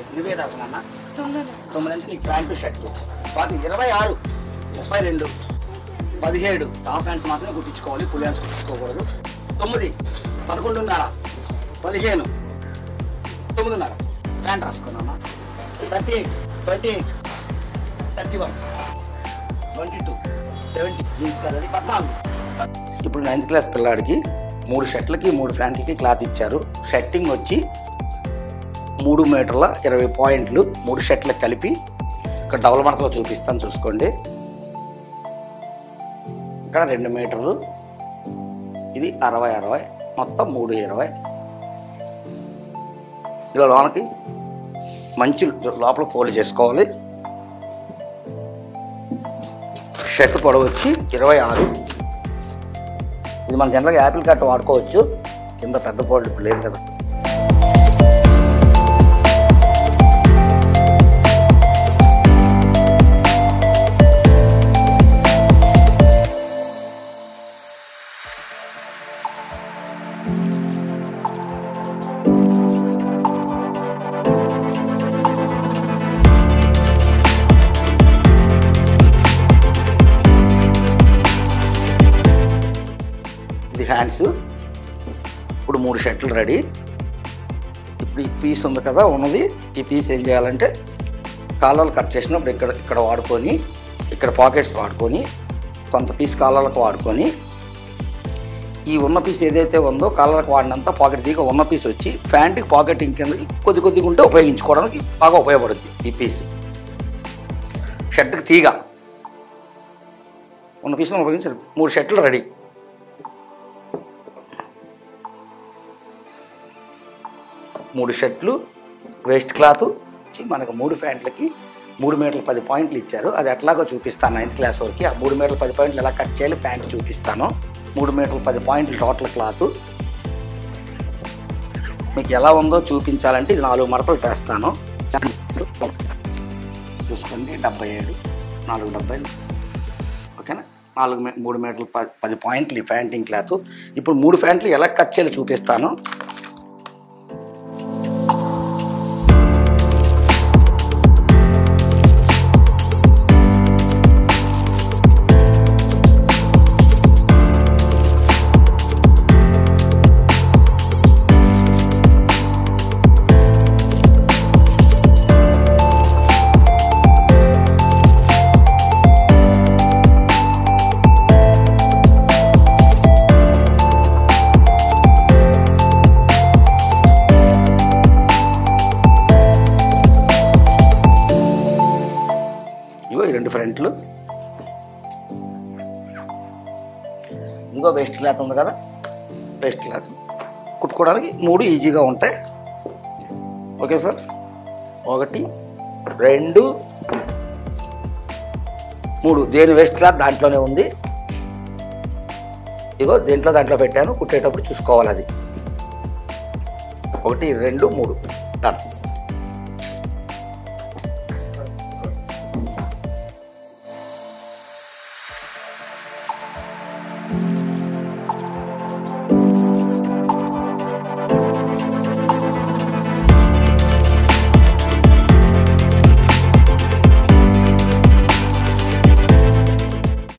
okay నువ్వే తరపున తొమ్మిది తొమ్మిది అంటే నీకు ప్యాంటు షర్ట్ పది ఇరవై ఆరు ముప్పై రెండు పదిహేడు టాప్ హ్యాండ్స్ మాత్రమే కుట్టించుకోవాలి ఫుల్ హ్యాండ్స్ కుట్టించుకోకూడదు తొమ్మిది పదకొండున్నర పదిహేను తొమ్మిదిన్నర ప్యాంట్ రాసుకుందామా thirty eight twenty eight thirty one twenty two seventy jeans కదా అది పద్నాలుగు ఇప్పుడు నైన్త్ క్లాస్ పిల్లాడికి మూడు షర్ట్లకి మూడు ప్యాంట్లకి క్లాత్ ఇచ్చారు షర్టింగ్ వచ్చి మూడు మీటర్ల ఇరవై పాయింట్లు మూడు షర్ట్లకు కలిపి ఇక్కడ డబుల్ మడతలో చూపిస్తాను చూసుకోండి ఇక్కడ రెండు మీటర్లు ఇది అరవై అరవై మొత్తం మూడు ఇరవై ఇలా లోనకి మంచి లోపల ఫోల్డ్ చేసుకోవాలి షర్ట్ పొడవు వచ్చి ఇరవై ఆరు ఇది మన జనరల్గా యాపిల్ కట్ వాడుకోవచ్చు కింద పెద్ద ఫోల్డ్ ఇప్పుడు లేదు కదా ఇది హ్యాండ్స్ ఇప్పుడు మూడు షర్ట్లు రెడీ ఇప్పుడు ఈ పీస్ ఉంది కదా ఉన్నది ఈ పీస్ ఏం చేయాలంటే కాలాలు కట్ చేసినప్పుడు ఇక్కడ ఇక్కడ వాడుకొని ఇక్కడ పాకెట్స్ వాడుకొని కొంత పీస్ కాలాలకు వాడుకొని ఈ ఉన్న పీస్ ఏదైతే ఉందో కాలాలకు వాడినంత పాకెట్ దిగ ఉన్న పీస్ వచ్చి ప్యాంట్కి పాకెట్ ఇంకెందు కొద్ది కొద్దిగా ఉంటే ఉపయోగించుకోవడానికి బాగా ఉపయోగపడుద్ది ఈ పీస్ షర్ట్కి తీగ ఉన్న పీస్ని ఉపయోగించారు మూడు షర్ట్లు రెడీ మూడు షర్ట్లు వేస్ట్ క్లాత్ వచ్చి మనకు మూడు ప్యాంట్లకి మూడు మీటర్ల పది పాయింట్లు ఇచ్చారు అది ఎట్లాగో చూపిస్తాను నైన్త్ క్లాస్ వరకు ఆ మూడు మీటర్ల పది పాయింట్లు ఎలా కట్ చేయాలి ప్యాంట్ చూపిస్తాను మూడు మీటర్ల పది పాయింట్లు టోటల్ క్లాత్ మీకు ఎలా ఉందో చూపించాలంటే ఇది నాలుగు మడతలు చేస్తాను చూసుకోండి డెబ్బై ఏడు నాలుగు డెబ్బైలు ఓకేనా నాలుగు మీ- మూడు మీటర్లు పది పది పాయింట్లు ఈ ప్యాంటింగ్ క్లాత్ ఇప్పుడు మూడు ప్యాంట్లు ఎలా కట్ చేయాలో చూపిస్తాను ఇగో ఈ రెండు ఫ్రంట్లు ఇదిగో వేస్ట్ క్లాత్ ఉంది కదా వేస్ట్ క్లాత్ కుట్టుకోవడానికి మూడు ఈజీగా ఉంటాయి ఓకే సార్ ఒకటి రెండు మూడు దేని వేస్ట్ క్లాత్ దాంట్లోనే ఉంది ఇగో దేంట్లో దాంట్లో పెట్టాను కుట్టేటప్పుడు చూసుకోవాలి అది ఒకటి రెండు మూడు డన్